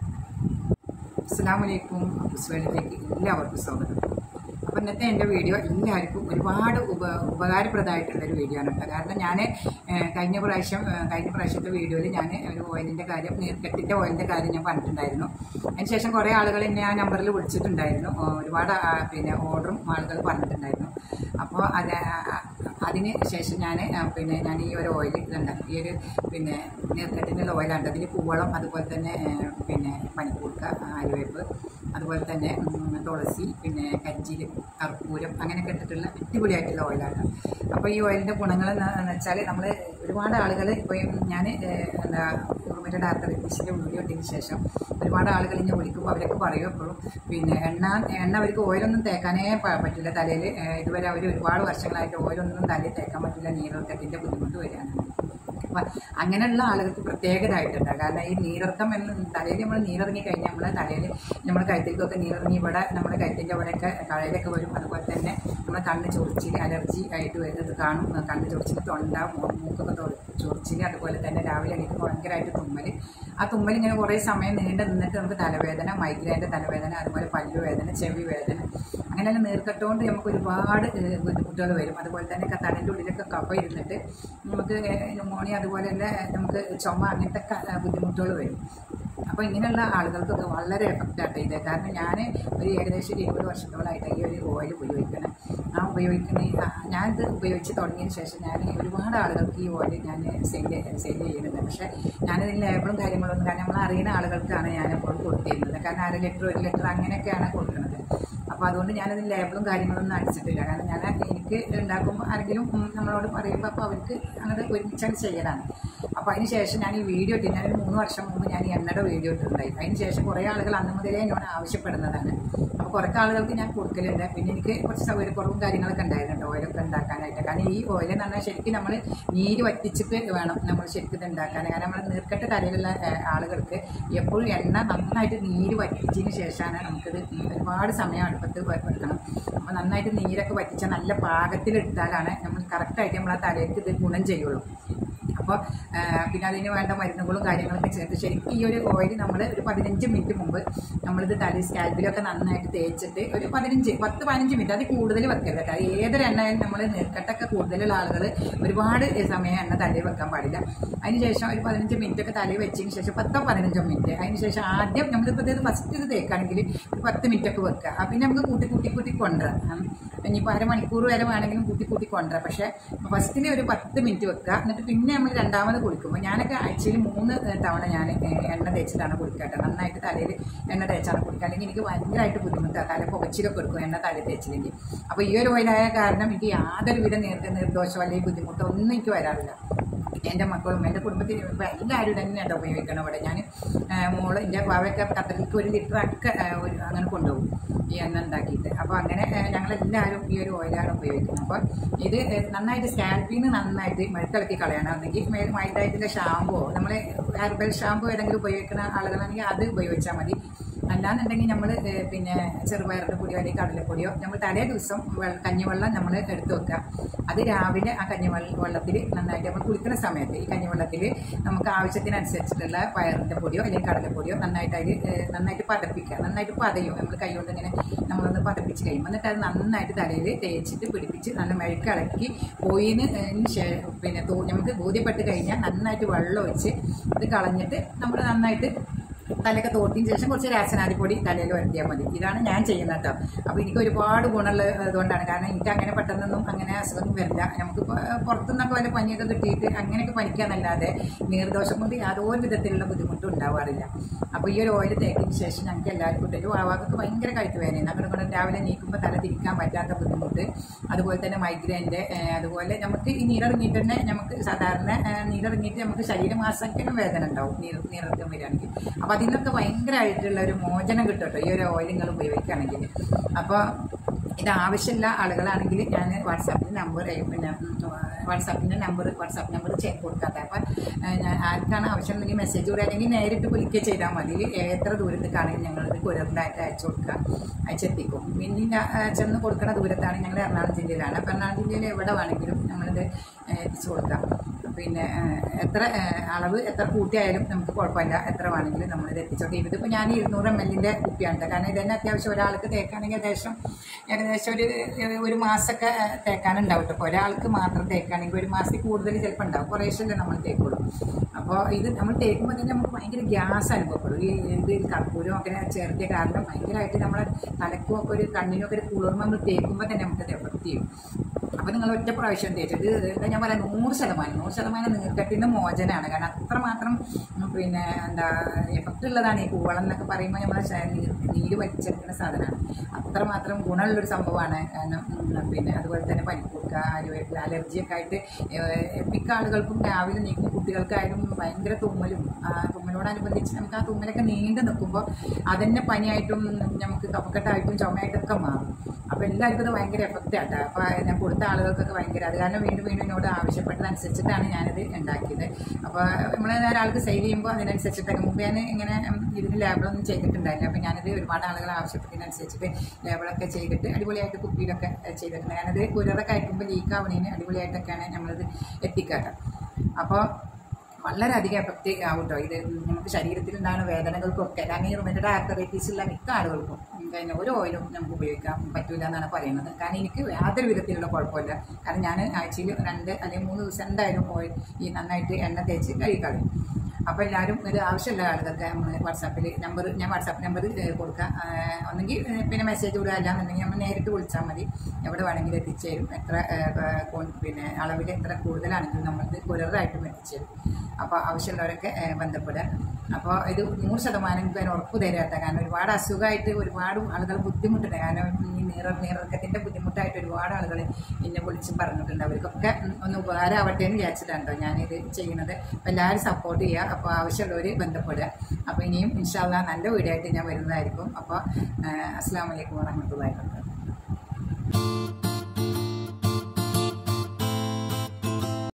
അസ്സാം വലൈക്കും അപ്പുസ്വേളിലേക്ക് എല്ലാവർക്കും സ്വാഗതം അപ്പം ഇന്നത്തെ എൻ്റെ വീഡിയോ എല്ലാവർക്കും ഒരുപാട് ഉപ ഉപകാരപ്രദമായിട്ടുള്ളൊരു വീഡിയോ ആണ് കേട്ടോ കാരണം ഞാൻ കഴിഞ്ഞ പ്രാവശ്യം ഏഹ്, കഴിഞ്ഞ പ്രാവശ്യത്തെ വീഡിയോയിൽ ഞാൻ ഒരു ഓയിലിൻ്റെ കാര്യം നീർക്കെട്ടിൻ്റെ ഓയിലിൻ്റെ കാര്യം ഞാൻ പറഞ്ഞിട്ടുണ്ടായിരുന്നു അതിനുശേഷം കുറേ ആളുകൾ എന്നെ ആ നമ്പറിൽ വിളിച്ചിട്ടുണ്ടായിരുന്നു ഓ, ഒരുപാട് ആ, പിന്നെ ഓർഡറും ആളുകൾ പറഞ്ഞിട്ടുണ്ടായിരുന്നു അപ്പോൾ അത് ആ, അതിന് ശേഷം ഞാൻ പിന്നെ ഞാൻ ഈ ഒരു ഓയിൽ ഇതുണ്ട് ഈ ഒരു പിന്നെ നീർക്കെട്ടിൻ്റെ ഓയിലുണ്ട് അതിൽ പൂവളം അതുപോലെ തന്നെ ഏഹ്, പിന്നെ പനിക്കൂർക്ക ആര്യവേപ്പ് അതുപോലെ തന്നെ ഉം, തുളസി പിന്നെ കരിഞ്ചീരം കർപ്പൂരം അങ്ങനെയൊക്കെ ഇട്ടിട്ടുള്ള അടിപൊളിയായിട്ടുള്ള ഓയിലാണ് അപ്പോൾ ഈ ഓയിലിൻ്റെ ഗുണങ്ങൾ എന്ന് വെച്ചാൽ നമ്മൾ ഒരുപാട് ആളുകൾ ഇപ്പോൾ ഞാൻ എന്താ ഉറുമറ്റ ഡാർക്കറിറ്റിൻ്റെ വീഡിയോ ഇട്ടതിന് ശേഷം ഒരുപാട് ആളുകൾ ഇങ്ങനെ വിളിക്കുമ്പോൾ അവരൊക്കെ പറയും എപ്പോഴും പിന്നെ എണ്ണ എണ്ണ അവർക്ക് ഓയിലൊന്നും തേക്കാനേ പ- പറ്റില്ല തലയിൽ ഇതുവരെ അവർ ഒരുപാട് വർഷങ്ങളായിട്ട് ഓയിലൊന്നും തലയിൽ തേക്കാൻ പറ്റില്ല നീരൊക്കത്തിൻ്റെ ബുദ്ധിമുട്ട് വരികയാണ് അപ്പം അങ്ങനെയുള്ള ആളുകൾക്ക് പ്രത്യേകതയായിട്ടുണ്ട് കാരണം ഈ നീരിറക്കം എന്ന് തലയിൽ നമ്മൾ നീരിറങ്ങി കഴിഞ്ഞാൽ നമ്മളെ തലയിൽ നമ്മുടെ കഴുത്തേക്കൊക്കെ നീരിറങ്ങി ഇവിടെ നമ്മുടെ കഴുത്തിൻ്റെ ഇവിടെയൊക്കെ കഴയിലൊക്കെ വരും അതുപോലെ തന്നെ നമ്മുടെ കണ്ണ് ചൊറിച്ചിൽ അലർജി ആയിട്ട് വരുന്നത് കാണും കണ്ണ് ചൊറിച്ചിൽ തൊണ്ട മൂ- മൂക്കൊക്കെ തൊ- ചൊറിച്ചിൽ അതുപോലെ തന്നെ രാവിലെ എണീക്കുമ്പോൾ ഭയങ്കരമായിട്ട് തുമ്മൽ ആ തുമ്മൽ ഇങ്ങനെ കുറേ സമയം നീണ്ടു നിന്നിട്ട് നമുക്ക് തലവേദന മൈഗ്രൈൻ്റെ തലവേദന അതുപോലെ പല്ലുവേദന ചെവി വേദന അങ്ങനെയുള്ള നീർക്കെട്ടുകൊണ്ട് നമുക്ക് ഒരുപാട് ഏഹ്, ബുദ്ധിമുട്ടുകൾ വരും അതുപോലെ തന്നെ തലൻ്റെ ഉള്ളിലൊക്കെ കഫ ഇരുന്നിട്ട് നമുക്ക് ന്യൂമോണിയ അതുപോലെ തന്നെ നമുക്ക് ചുമ അങ്ങനത്തെ ക- ബുദ്ധിമുട്ടുകൾ വരും അപ്പോൾ ഇങ്ങനെയുള്ള ആളുകൾക്കൊക്കെ വളരെ എഫക്റ്റ് ആയിട്ട് ഇത് കാരണം ഞാൻ ഒരു ഏകദേശം ഒരു ഇരുപത് വർഷത്തോളമായിട്ട് ഈ ഒരു ഓയിൽ ഉപയോഗിക്കണം ആ ഉപയോഗിക്കുന്ന ഈ- ആ, ഞാനിത് ഉപയോഗിച്ച് തുടങ്ങിയതിന് ശേഷം ഞാൻ ഒരുപാട് ആളുകൾക്ക് ഈ ഓയിൽ ഞാൻ സെയിൽ സെയിൽ ചെയ്യുന്നുണ്ട് പക്ഷേ ഞാനിതിൽ ലേബിളും കാര്യങ്ങളൊന്നും കാരണം നമ്മൾ അറിയുന്ന ആളുകൾക്കാണ് ഞാൻ എപ്പോഴും കൊടുത്തിരുന്നത് കാരണം അര ലിറ്റർ ഒരു ലിറ്റർ അങ്ങനെയൊക്കെയാണ് കൊടുക്കുന്നത് അപ്പോൾ അതുകൊണ്ട് ഞാനതിന് ലേബിളും കാര്യങ്ങളൊന്നും അടിച്ചിട്ടില്ല കാരണം ഞാൻ എനിക്ക് ഉണ്ടാക്കുമ്പോൾ ആരെങ്കിലും ഉം, നമ്മളോട് പറയുമ്പോൾ അപ്പോൾ അവർക്ക് അങ്ങനെ ഒരുമിച്ചാണ് ചെയ്യലാണ് അപ്പോൾ അതിന് ശേഷം ഞാൻ ഈ വീഡിയോ ഇട്ട് ഞാനൊരു മൂന്ന് വർഷം മുമ്പ് ഞാൻ ഈ എണ്ണയുടെ വീഡിയോ ഇട്ടിട്ടുണ്ടായി അതിന് ശേഷം കുറേ ആളുകൾ അന്ന് മുതലേ എന്നോട് ആവശ്യപ്പെടുന്നതാണ് അപ്പോൾ കുറേ ആളുകൾക്ക് ഞാൻ കൊടുക്കലുണ്ട് പിന്നെ എനിക്ക് കുറച്ച് സൗകര്യക്കുറവും കാര്യങ്ങളൊക്കെ ഉണ്ടായിരുന്നു ഓയിലൊക്കെ ഉണ്ടാക്കാനായിട്ട് കാരണം ഈ ഓയിൽ എന്ന് പറഞ്ഞാൽ ശരിക്കും നമ്മൾ നീര് വറ്റിച്ചിട്ട് വേണം നമ്മൾ ശരിക്കും ഇത് ഉണ്ടാക്കാൻ കാരണം നമ്മൾ നീർക്കെട്ട് തലയിലുള്ള ഏഹ്, ആളുകൾക്ക് എപ്പോഴും എണ്ണ നന്നായിട്ട് നീര് വറ്റിച്ചതിന് ശേഷമാണ് നമുക്കിത് ഒരുപാട് സമയം അടുപ്പത്ത് വെ- വെക്കണം അപ്പോൾ നന്നായിട്ട് നീരൊക്കെ വറ്റിച്ച നല്ല പാകത്തിലെടുത്താലാണ് നമ്മൾ കറക്റ്റായിട്ട് നമ്മൾ ആ തലയ്ക്ക് ഇത് ഗുണം ചെയ്യുള്ളൂ അപ്പോൾ പിന്നെ അതിന് വേണ്ട മരുന്നുകളും കാര്യങ്ങളൊക്കെ ചേർത്ത് ശരിക്കും ഈ ഒരു ഓയിൽ നമ്മൾ ഒരു പതിനഞ്ച് മിനിറ്റ് മുമ്പ് നമ്മളിത് തല സ്കാൽപ്പിലൊക്കെ നന്നായിട്ട് തേച്ചിട്ട് ഒരു പതിനഞ്ച് പത്ത് പതിനഞ്ച് മിനിറ്റ് അത് കൂടുതൽ വെക്കരുത് കേട്ടോ അത് ഏതൊരു എണ്ണയും നമ്മൾ നീർക്കെട്ടൊക്കെ കൂടുതലുള്ള ആളുകൾ ഒരുപാട് സമയം എണ്ണ തലയിൽ വെക്കാൻ പാടില്ല അതിനുശേഷം ഒരു പതിനഞ്ച് മിനിറ്റ് ഒക്കെ തലയിൽ വെച്ചതിന് ശേഷം പത്തോ പതിനഞ്ചോ മിനിറ്റ് അതിനുശേഷം ആദ്യം നമ്മളിപ്പോൾ ഇത് ഫസ്റ്റ് ഇത് തേക്കുകയാണെങ്കിൽ ഒരു പത്ത് മിനിറ്റ് ഒക്കെ വെക്കുക ആ, പിന്നെ നമുക്ക് കൂട്ടി കൂട്ടി കൂട്ടി കൊണ്ടുവരാം ഉം. ഇനിയിപ്പോൾ അരമണിക്കൂർ വരെ വേണമെങ്കിലും കൂട്ടി കൂട്ടി കൊണ്ടുവരാം പക്ഷേ ഫസ്റ്റിന് ഒരു പത്ത് മിനിറ്റ് വെക്കുക എന്നിട്ട് പിന്നെ നമ്മൾ രണ്ടാമത് കുളിക്കുമ്പോൾ ഞാനൊക്കെ ആഴ്ചയിൽ മൂന്ന് തവണ ഞാൻ എണ്ണ തേച്ചിട്ടാണ് കുളിക്കാട്ടെ നന്നായിട്ട് തലയിൽ എണ്ണ തേച്ചാണ് കുളിക്കുക അല്ലെങ്കിൽ എനിക്ക് ഭയങ്കരമായിട്ട് ബുദ്ധിമുട്ടാണ് തല പുകച്ചിലൊക്കെ എടുക്കും എണ്ണ തലയിൽ തേച്ചില്ലെങ്കിൽ അപ്പോൾ ഈ ഒരു ഓയിലായ കാരണം എനിക്ക് യാതൊരുവിധ നീർ നിർദോഷമോ അല്ലെങ്കിൽ ബുദ്ധിമുട്ടോ ഒന്നും എനിക്ക് വരാറില്ല എൻ്റെ മക്കളും എൻ്റെ കുടുംബത്തിൽ ഇപ്പം എല്ലാവരും തന്നെയാണ് ഉപയോഗിക്കണം ഇവിടെ ഞാൻ മോള് എൻ്റെ വാവയൊക്കെ ഖത്തറിലേക്ക് ഒരു ലിറ്റർ ഒക്കെ ആ, ഒരു അങ്ങനെ കൊണ്ടുപോകും ഈ എണ്ണ ഉണ്ടാക്കിയിട്ട് അപ്പോൾ അങ്ങനെ ആ, ഞങ്ങളെല്ലാവരും ഈ ഒരു ഓയിലാണ് ഉപയോഗിക്കുന്നത് അപ്പോൾ ഇത് ആ, നന്നായിട്ട് സ്കാൽപ്പിൽ നിന്ന് നന്നായിട്ട് മെഴുക്കിളക്കി കളയണം ഒന്നെങ്കിൽ മൈദായത്തിൻ്റെ ഷാമ്പോ നമ്മൾ ഹെർബൽ ഷാമ്പു ഏതെങ്കിലും ഉപയോഗിക്കുന്ന ആളുകളാണെങ്കിൽ അത് ഉപയോഗിച്ചാൽ മതി അല്ലാന്നുണ്ടെങ്കിൽ നമ്മൾ പിന്നെ ചെറുപയറിൻ്റെ പൊടിയോ അല്ലെങ്കിൽ കടലപ്പൊടിയോ നമ്മൾ തലേ ദിവസം വെള്ള കഞ്ഞിവെള്ളം നമ്മൾ എടുത്ത് വെക്കുക അത് രാവിലെ ആ കഞ്ഞിവെള്ള വെള്ളത്തിൽ നന്നായിട്ട് നമ്മൾ കുളിക്കുന്ന സമയത്ത് ഈ കഞ്ഞിവെള്ളത്തിൽ നമുക്ക് ആവശ്യത്തിനനുസരിച്ചിട്ടുള്ള പയറിൻ്റെ പൊടിയോ അല്ലെങ്കിൽ കടലപ്പൊടിയോ നന്നായിട്ട് അതിൽ നന്നായിട്ട് പതപ്പിക്കുക നന്നായിട്ട് പതയും നമ്മൾ കൈകൊണ്ട് ഇങ്ങനെ നമ്മളൊന്ന് പതപ്പിച്ച് കഴിയും എന്നിട്ട് അത് നന്നായിട്ട് തലയിൽ തേച്ചിട്ട് പിടിപ്പിച്ച് നല്ല മെഴുക്കിളക്കി പോയിന് ശേ- പിന്നെ തോ- നമുക്ക് ബോധ്യപ്പെട്ട് കഴിഞ്ഞാൽ നന്നായിട്ട് വെള്ളം ഒഴിച്ച് ഇത് കളഞ്ഞിട്ട് നമ്മൾ നന്നായിട്ട് തലയൊക്കെ തോർത്തിയതിന് ശേഷം കുറച്ച് രാസനാദിപ്പൊടി തലയിൽ വരുത്തിയാൽ മതി ഇതാണ് ഞാൻ ചെയ്യുന്നത് കേട്ടോ അപ്പോൾ എനിക്ക് ഒരുപാട് ഗുണമുള്ള ഇതുകൊണ്ടാണ് കാരണം എനിക്ക് അങ്ങനെ പെട്ടെന്നൊന്നും അങ്ങനെ അസുഖമൊന്നും വരില്ല നമുക്ക് പുറത്തുനിന്നൊക്കെ വല്ല പനിയൊക്കെ കിട്ടിയിട്ട് അങ്ങനെയൊക്കെ പനിക്കാന്നല്ലാതെ നീർദോഷം കൊണ്ട് യാതൊരു വിധത്തിലുള്ള ബുദ്ധിമുട്ടും ഉണ്ടാവാറില്ല അപ്പോൾ ഈ ഒരു ഓയിൽ തേക്കിന് ശേഷം ഞങ്ങൾക്ക് എല്ലാവർക്കും ഉണ്ട് ഒരു വാവാക്കൊക്കെ ഭയങ്കര കഴുത്ത് വേദന അങ്ങനെ കൊണ്ട് രാവിലെ നീക്കുമ്പോൾ തല തിരിക്കാൻ പറ്റാത്ത ബുദ്ധിമുട്ട് അതുപോലെ തന്നെ മൈഗ്രെയിൻ്റെ അതുപോലെ നമുക്ക് ഈ നീരിറങ്ങിയിട്ട് തന്നെ നമുക്ക് സാധാരണ ഏഹ്, നീരിറങ്ങിയിട്ട് നമുക്ക് ശരീരമാസത്തിനും വേദന ഉണ്ടാവും നീർ നീരിറക്കം വരികയാണെങ്കിൽ അപ്പോൾ അതിൽ നിന്നൊക്കെ ഭയങ്കരമായിട്ടുള്ള ഒരു മോചനം കിട്ടും കേട്ടോ ഈ ഒരു ഓയിൽ നിങ്ങൾ ഉപയോഗിക്കുകയാണെങ്കിൽ അപ്പോൾ ഇത് ആവശ്യമുള്ള ആളുകളാണെങ്കിൽ ഞാൻ വാട്സാപ്പിൽ നമ്പർ പിന്നെ വാട്സാപ്പിൻ്റെ നമ്പർ വാട്സാപ്പ് നമ്പർ ചെക്ക് കൊടുക്കാത്ത അപ്പം ഞാൻ ആർക്കാണ് ആവശ്യമുണ്ടെങ്കിൽ മെസ്സേജ് കൂടെ അല്ലെങ്കിൽ നേരിട്ട് വിളിക്കുക ചെയ്താൽ മതി എത്ര ദൂരത്തേക്കാണെങ്കിൽ ഞങ്ങളിത് കുരറിലായിട്ട് അയച്ചു കൊടുക്കുക അയച്ചെത്തിക്കും പിന്നെ ഞാൻ, ആ, ചെന്ന് കൊടുക്കുന്ന ദൂരത്താണ് ഞങ്ങൾ എറണാകുളം ജില്ലയിലാണ് അപ്പോൾ എറണാകുളം ജില്ലയിൽ എവിടെ വേണമെങ്കിലും നമ്മളിത് ഏ, എത്തിച്ചു കൊടുക്കാം പിന്നെ ഏ, എത്ര ഏ, അളവ് എത്ര കൂട്ടിയായാലും നമുക്ക് കുഴപ്പമില്ല എത്ര വേണമെങ്കിലും നമ്മളിത് എത്തിച്ചോട്ടെ ഇതിപ്പോൾ ഞാൻ ഇരുന്നൂറ് എം എല്ലിൻ്റെ കുപ്പിയാണ് ട്ടോ. കാരണം ഇതന്നെ അത്യാവശ്യം ഒരാൾക്ക് തേക്കാണെങ്കിൽ ഏകദേശം ഏകദേശം ഒരു ഒരു മാസമൊക്കെ തേക്കാനുണ്ടാവും കേട്ടോ അപ്പോൾ ഒരാൾക്ക് മാത്രം തേക്കാണെങ്കിൽ ഒരു മാസത്തിൽ കൂടുതൽ ചിലപ്പോൾ ഉണ്ടാവും കുറേശ്ശല്ലേ നമ്മൾ തേക്കുള്ളൂ അപ്പോൾ ഇത് നമ്മൾ തേക്കുമ്പോൾ തന്നെ നമുക്ക് ഭയങ്കര ഗ്യാസ് അനുഭവപ്പെടും ഈ ഇത് കർപ്പൂരം ഒക്കെ ചേർത്തിയ കാരണം ഭയങ്കരമായിട്ട് നമ്മളെ തലക്കും ഒക്കെ ഒരു കണ്ണിനും ഒക്കെ ഒരു കുളിർമ നമ്മൾ തേക്കുമ്പോൾ തന്നെ നമുക്ക് എഫക്റ്റ് ചെയ്യും അപ്പോൾ നിങ്ങൾ ഒറ്റ പ്രാവശ്യം തേച്ചത് ഇത് ഞാൻ പറയാം നൂറ് ശതമാനം നൂറ് ശതമാനം നീർക്കെട്ടിൻ്റെ മോചനമാണ് കാരണം അത്രമാത്രം ഉം, പിന്നെ എന്താ എഫക്റ്റ് ഉള്ളതാണ് ഈ കൂവളം എന്നൊക്കെ പറയുമ്പോൾ നമ്മളെ ശ- നീര് നീര് വലിച്ചെടുക്കുന്ന സാധനമാണ് അത്രമാത്രം ഗുണമുള്ളൊരു സംഭവമാണ് കാരണം ഉം, പിന്നെ അതുപോലെ തന്നെ പനിക്കൂർക്ക ആലുവേപ്പില അലർജിയൊക്കെ ആയിട്ട് ഏഹ്, മിക്ക ആളുകൾക്കും രാവിലെ നീക്കുന്ന കുട്ടികൾക്കായാലും ഭയങ്കര തുമ്മലും ആ തുമ്മലോടനുബന്ധിച്ച് നമുക്ക് ആ തുമ്മലൊക്കെ നീണ്ടു നിൽക്കുമ്പോൾ അതന്നെ പനിയായിട്ടും നമുക്ക് കഫക്കെട്ടായിട്ടും ചുമയായിട്ടൊക്കെ മാറും അപ്പോൾ എല്ലാവർക്കും ഇത് ഭയങ്കര എഫക്റ്റ് ആട്ടോ അപ്പോൾ ഞാൻ കൊടുത്ത ആളുകൾക്കൊക്കെ ഭയങ്കര അത് കാരണം വീണ്ടും വീണ്ടും എന്നോട് ആവശ്യപ്പെട്ടതനുസരിച്ചിട്ടാണ് ഞാനിത് ഉണ്ടാക്കിയത് അപ്പോൾ നമ്മൾ ഒരാൾക്ക് സെയിൽ ചെയ്യുമ്പോൾ അതിനനുസരിച്ചിട്ടൊക്കെ മുമ്പ് ഞാൻ ഇങ്ങനെ ഉം, ഇതിന് ലേബിളൊന്നും ചെയ്തിട്ടുണ്ടായില്ല അപ്പോൾ ഞാനിത് ഒരുപാട് ആളുകൾ ആവശ്യപ്പെട്ടതിനനുസരിച്ചിട്ട് ലേബിളൊക്കെ ചെയ്തിട്ട് അടിപൊളിയായിട്ട് കുപ്പിയിലൊക്കെ ചെയ്തിട്ടുണ്ട് ഞാനത് കുരറൊക്കെ അയക്കുമ്പോൾ ലീക്ക് ആവണേന് അടിപൊളിയായിട്ടൊക്കെയാണ് നമ്മളിത് എത്തിക്കാട്ടോ അപ്പോൾ വളരെയധികം എഫക്റ്റ് ആവും കേട്ടോ ഇത് നമുക്ക് ശരീരത്തിൽ ഉണ്ടാകുന്ന വേദനകൾക്കൊക്കെ കാരണം ഈ റുമറ്റഡ് ആർത്തറൈറ്റീസ് ഉള്ള മിക്ക ആളുകൾക്കും ഉം, പിന്നെ ഒരു ഓയിലും നമുക്ക് ഉപയോഗിക്കാൻ പറ്റൂല എന്നാണ് പറയുന്നത് കാരണം എനിക്ക് യാതൊരു വിധത്തിലുള്ള കുഴപ്പമില്ല കാരണം ഞാൻ ആഴ്ചയിൽ രണ്ട് അല്ലെങ്കിൽ മൂന്ന് ദിവസം എന്തായാലും ഓയിൽ ഈ നന്നായിട്ട് എണ്ണ തേച്ച് കഴുകിക്കളയും അപ്പോൾ എല്ലാവരും ഇത് ആവശ്യമുള്ള ആളുകൾക്ക് നമ്മൾ വാട്സാപ്പിൽ നമ്പർ ഞാൻ വാട്സാപ്പ് നമ്പർ കൊടുക്കാം ആ, ഒന്നെങ്കിൽ ഏ, പിന്നെ മെസ്സേജ് വിടുക അല്ലാന്നുണ്ടെങ്കിൽ നമ്മൾ നേരിട്ട് വിളിച്ചാൽ മതി എവിടെ വേണമെങ്കിലും എത്തിച്ചേരും എത്ര ഏ, ഏ, ക്വാ- പിന്നെ അളവിൽ എത്ര കൂടുതലാണെങ്കിലും നമ്മൾക്ക് കുലറായിട്ടും എത്തിച്ചേരും അപ്പോൾ ആവശ്യമുള്ളവരൊക്കെ ഏ, ബന്ധപ്പെടുക അപ്പോൾ ഇത് നൂറ് ശതമാനം ഞാൻ ഉറപ്പ് തരാത്ത കാരണം ഒരുപാട് അസുഖമായിട്ട് ഒരുപാട് ആളുകൾ ബുദ്ധിമുട്ടുണ്ട് കാരണം ഈ നീറ നീറിറക്കത്തിൻ്റെ ബുദ്ധിമുട്ടായിട്ട് ഒരുപാട് ആളുകൾ എന്നെ വിളിച്ചും പറഞ്ഞിട്ടുണ്ട് അവർക്കൊക്കെ ഉം, ഒന്ന് ഉപകാരമാവട്ടെ എന്ന് വിചാരിച്ചിട്ടാണ് കേട്ടോ ഞാനിത് ചെയ്യുന്നത് അപ്പോൾ എല്ലാവരും സപ്പോർട്ട് ചെയ്യുക അപ്പോൾ ആവശ്യമുള്ളവർ ബന്ധപ്പെടുക അപ്പോൾ ഇനിയും ഇൻഷാല്ല നല്ല വീഡിയോ ആയിട്ട് ഞാൻ വരുന്നതായിരിക്കും അപ്പോൾ അസ്സാം വലൈക്കും വാഹമത്തല്ലാ വാബർക്കാത്തു